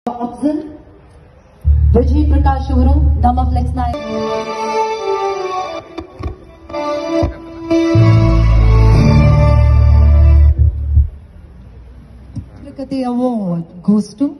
Option Vijay Prakash ಅವರು ನಮ್ಮ ಫ್ಲೆಕ್ಸ್ ನಾಯಕ ಚಿತ್ರಕಥೆ ಅವಾರ್ಡ್ ಗೋಸ್ ಟು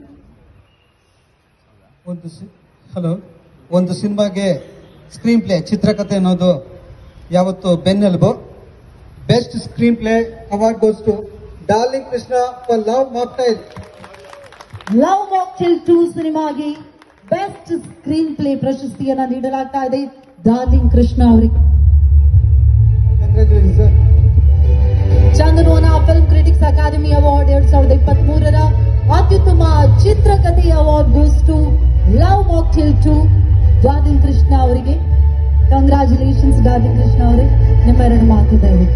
ಒಂದು ಹಲೋ ಒಂದು ಸಿನಿಮಾಗೆ ಸ್ಕ್ರೀನ್ ಪ್ಲೇ ಚಿತ್ರಕಥೆ ಅನ್ನೋದು ಯಾವತ್ತು ಬೆನ್ನೆಲುಬು best screenplay award goes to darling Krishna for love mocktail love mocktail two ಸಿನಿಮಾಗೆ ಬೆಸ್ಟ್ ಸ್ಕ್ರೀನ್ ಪ್ಲೇ ಪ್ರಶಸ್ತಿಯನ್ನ ನೀಡಲಾಗ್ತಾ ಇದೆ ಡಾರ್ಲಿಂಗ್ ಕೃಷ್ಣ ಅವರಿಗೆ congratulation Chandanavana film critics academy award ಎರಡ್ ಸಾವಿರದ ಇಪ್ಪತ್ತ್ ಮೂರರ ಅತ್ಯುತ್ತಮ ಚಿತ್ರಕಥೆ award goes to love mocktail two darling Krishna ಅವರಿಗೆ ಕಂಗ್ರಾಚುಲೇಷನ್ಸ್ ಡಾರ್ಲಿಂಗ್ ಕೃಷ್ಣ ಅವರೇ ನಿಮ್ಮ ಎರಡು ಮಾತು ದಯವಿಟ್ಟು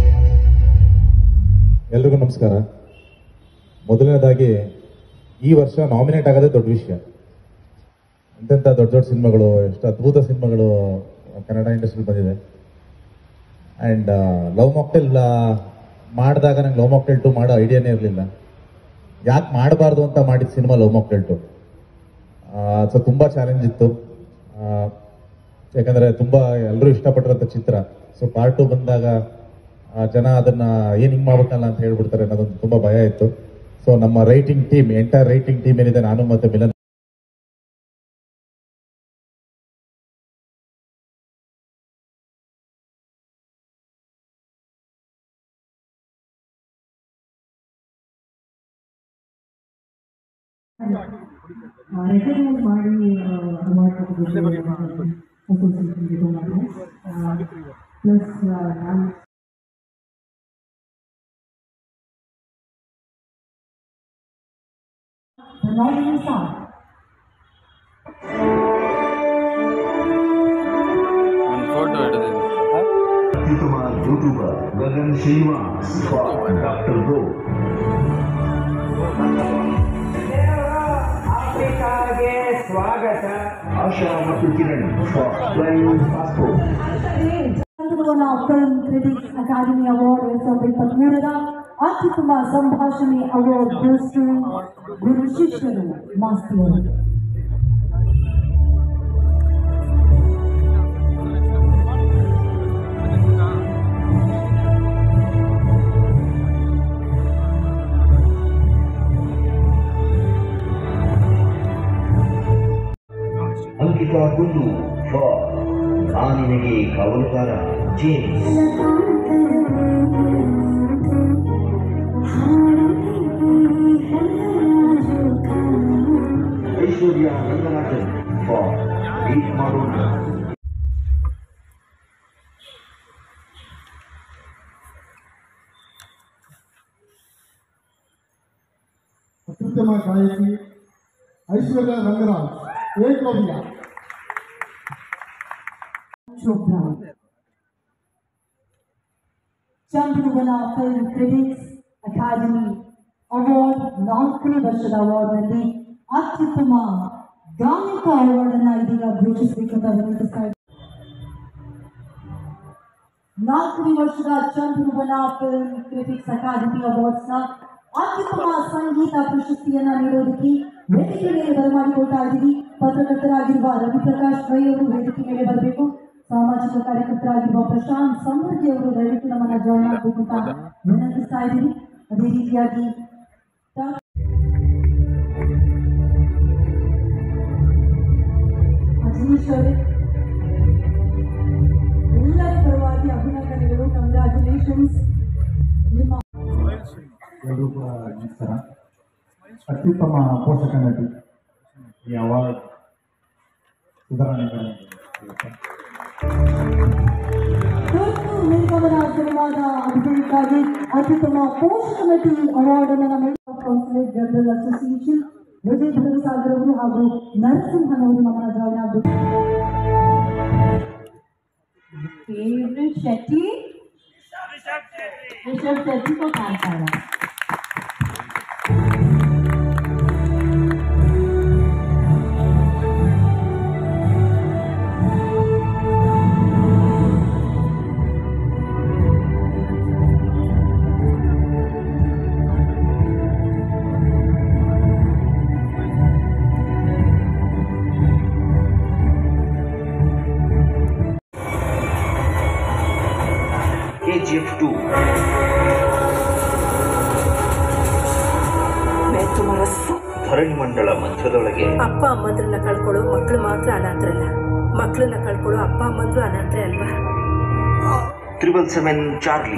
ಎಲ್ರಿಗೂ ನಮಸ್ಕಾರ ಮೊದಲನೇದಾಗಿ ಈ ವರ್ಷ ನಾಮಿನೇಟ್ ಆಗೋದೇ ದೊಡ್ಡ ವಿಷಯ ಎಂತೆಂಥ ದೊಡ್ಡ ದೊಡ್ಡ ಸಿನಿಮಾಗಳು ಎಷ್ಟು ಅದ್ಭುತ ಸಿನಿಮಾಗಳು ಕನ್ನಡ ಇಂಡಸ್ಟ್ರಿ ಬಂದಿದೆ ಆ್ಯಂಡ್ ಲವ್ ಮಾಕ್ಟೆಲ್ ಮಾಡಿದಾಗ ನಂಗೆ ಲವ್ ಮಾಕ್ಟೆಲ್ ಟು ಮಾಡೋ ಐಡಿಯಾನೇ ಇರಲಿಲ್ಲ ಯಾಕೆ ಮಾಡಬಾರ್ದು ಅಂತ ಮಾಡಿದ ಸಿನಿಮಾ ಲವ್ ಮಾಕ್ಟೆಲ್ ಟು ಸೊ ತುಂಬ ಚಾಲೆಂಜ್ ಇತ್ತು ಆ, ಯಾಕಂದ್ರೆ ತುಂಬ ಎಲ್ಲರೂ ಇಷ್ಟಪಟ್ಟಿರೋಂಥ ಚಿತ್ರ ಸೊ ಪಾರ್ಟ್ ಟು ಬಂದಾಗ ಆ, ಜನ ಅದನ್ನ ಏನ್ ಹಿಂಗ್ ಮಾಡ್ಬೇಕಲ್ಲ ಅಂತ ಹೇಳ್ಬಿಡ್ತಾರೆ ಅನ್ನೋದೊಂದು ತುಂಬಾ ಭಯ ಇತ್ತು ಸೊ ನಮ್ಮ writing team entire writing team ಏನಿದೆ ನಾನು ಮತ್ತೆ ಮಿಲನ್ ರೆಕಗ್ನೈಸ್ ಮಾಡಿ ಅವಾರ್ಡ್ ಅಸೋಸಿಯೇಷನ್ ಪ್ಲಸ್ ನಾನು The nominees are ಅತ್ಯುತ್ತಮ ಯೂಟ್ಯೂಬರ್ ಗಗನ್ ಶ್ರೀನಿವಾಸ್ ಡಾಕ್ಟರ್ ಗೋ ಆಶಾ ಮತ್ತು Kiran flying passport Chandanavana film critics academy award ಎರಡ್ ಸಾವಿರದ ಇಪ್ಪತ್ತ್ ಮೂರರ ಅತ್ಯುತ್ತಮ ಸಂಭಾಷಣೆ ಅವಾರ್ಡ್ goes to ಗುರು ಶಿಷ್ಯರು ಮಾಸ್ತಿಯವರು ಅಂಕಿತಾ ಕುಂದು ಫಾರ್ ನಾನಿನಗೆ ಕಾವಲುಗಾರ James Aishwarya Ranganathan for meet ಮಾಡೋಣ ಅತ್ಯುತ್ತಮ ಗಾಯಕಿ Aishwarya Rangaraj Ekalavya Chopra Chandravana film critics academy award ನಾಲ್ಕನೇ ವರ್ಷದ ಅವಾರ್ಡ್ನಲ್ಲಿ ಅತ್ಯುತ್ತಮ ಗಾಯಕ ಅವಾರ್ಡ್ ಅನ್ನ ಇದೀಗ ಘೋಷಿಸಬೇಕಂತ ವಿನಂತಿಸ್ತಾ ಇದ್ದೀನಿ. ನಾಲ್ಕನೇ ವರ್ಷದ Chandravana film critics academy awards ನ ಅತ್ಯುತ್ತಮ ಸಂಗೀತ ಪ್ರಶಸ್ತಿಯನ್ನ ನೀಡೋದಕ್ಕೆ ವೇದಿಕೆ ಮೇಲೆ ಬರಮಾಡಿಕೊಳ್ತಾ ಇದ್ದೀವಿ ಪತ್ರಕರ್ತರಾಗಿರುವ ರವಿ ಪ್ರಕಾಶ್ ರೈ ಅವರು ವೇದಿಕೆ ಮೇಲೆ ಬರಬೇಕು ಸಾಮಾಜಿಕ ಕಾರ್ಯಕರ್ತರಾಗಿರುವ ಪ್ರಶಾಂತ್ ಸಮೃದ್ಧಿ ಅವರು ದಯವಿಟ್ಟು ನಮ್ಮನ್ನ ಜಾಯ್ನ್ ಆಗಬೇಕು ಅಂತ ವಿನಂತಿಸ್ತಾ ಇದ್ದೀವಿ ಅದೇ ರೀತಿಯಾಗಿ ಡಾ- ಅಜನೀಶ್ ಅವರೇ ಎಲ್ಲರ ಪರವಾಗಿ ಅಭಿನಂದನೆಗಳು ಕಂಗ್ರ್ಯಾಚುಲೇಷನ್ಸ್ ನಿಮ್ಮ ಎಲ್ಲರೂ ಕೂಡ ನಮಸ್ಕಾರ ಅತ್ಯುತ್ತಮ ಪೋಷಕ ನಟಿ ಈ ಅವಾರ್ಡ್ ಸುಧಾರಣೆಗಳು ತುರ್ತು ನಿರ್ಗಮನ ಸಿನಿಮಾದ ಅಭಿನಯಕ್ಕಾಗಿ ಅತ್ಯುತ್ತಮ ಪೋಷಕ ನಟಿ ಅವಾರ್ಡ್ ಅನ್ನು ನಮ್ಮ councillor general association Vijay Bharasagar ಅವರು ಹಾಗೂ ನರಸಿಂಹನ್ ಅವರು ನಮ್ಮನ್ನ ಜಾಯ್ನ್ ಆಗಬೇಕು फेवरेट शेट्टी ऋषभ शेट्टी को थैंक करना ಧರಣಿ ಮಂಡಳ ಮಧ್ಯದೊಳಗೆ ಅಪ್ಪ ಅಮ್ಮಂದ್ರನ್ನ ಕಳ್ಕೊಳ್ಳೋ ಮಕ್ಕಳು ಮಾತ್ರ ಅನಾಥರಲ್ಲ ಮಕ್ಕಳನ್ನ ಕಳ್ಕೊಳ್ಳೋ ಅಪ್ಪ ಅಮ್ಮಂದ್ರು ಅನಾಥರೇ ಅಲ್ವಾ triple seven Charlie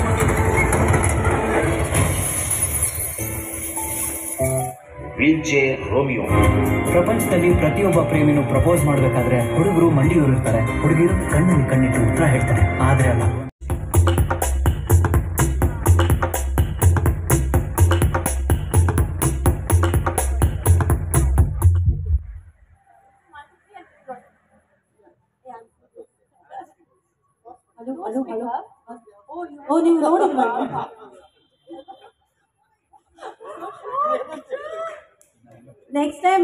wheelchair Romeo ಪ್ರಪಂಚದಲ್ಲಿ ಪ್ರತಿಯೊಬ್ಬ ಪ್ರೇಮಿನೂ ಪ್ರಪೋಸ್ ಮಾಡಬೇಕಾದ್ರೆ ಹುಡುಗರು ಮಂಡಿಯೂರಿರ್ತಾರೆ ಹುಡುಗಿರು ಕಣ್ಣಲ್ಲಿ ಕಣ್ಣಿಟ್ಟು ಉತ್ತರ ಹೇಳ್ತಾರೆ ಆದ್ರೆ ಅಲ್ಲ ಹಲೋ ಹಲೋ ಹಲೋ ಓ ನೀವು ನೋಡಿಲ್ವಾ ನೆಕ್ಸ್ಟ್ ಟೈಮ್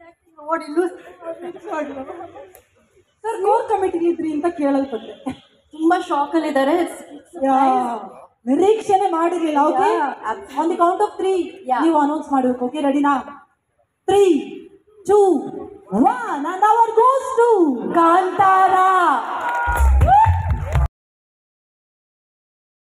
ಸರ್ ಕೋರ್ ಕಮಿಟಿಲಿ ಇದ್ರಿ ಅಂತ ಕೇಳಲ್ಪಟ್ಟೆ ತುಂಬಾ ಶಾಕ್ ಅಲ್ಲಿ ಇದ್ದಾರೆ ನಿರೀಕ್ಷೆನೆ ಮಾಡಿರ್ಲಿಲ್ಲ okay Yeah, on the count of three Yeah. ನೀವು ಅನೌನ್ಸ್ ಮಾಡ್ಬೇಕು ಓಕೆ ರೆಡಿನಾ three two one and award goes to Kantara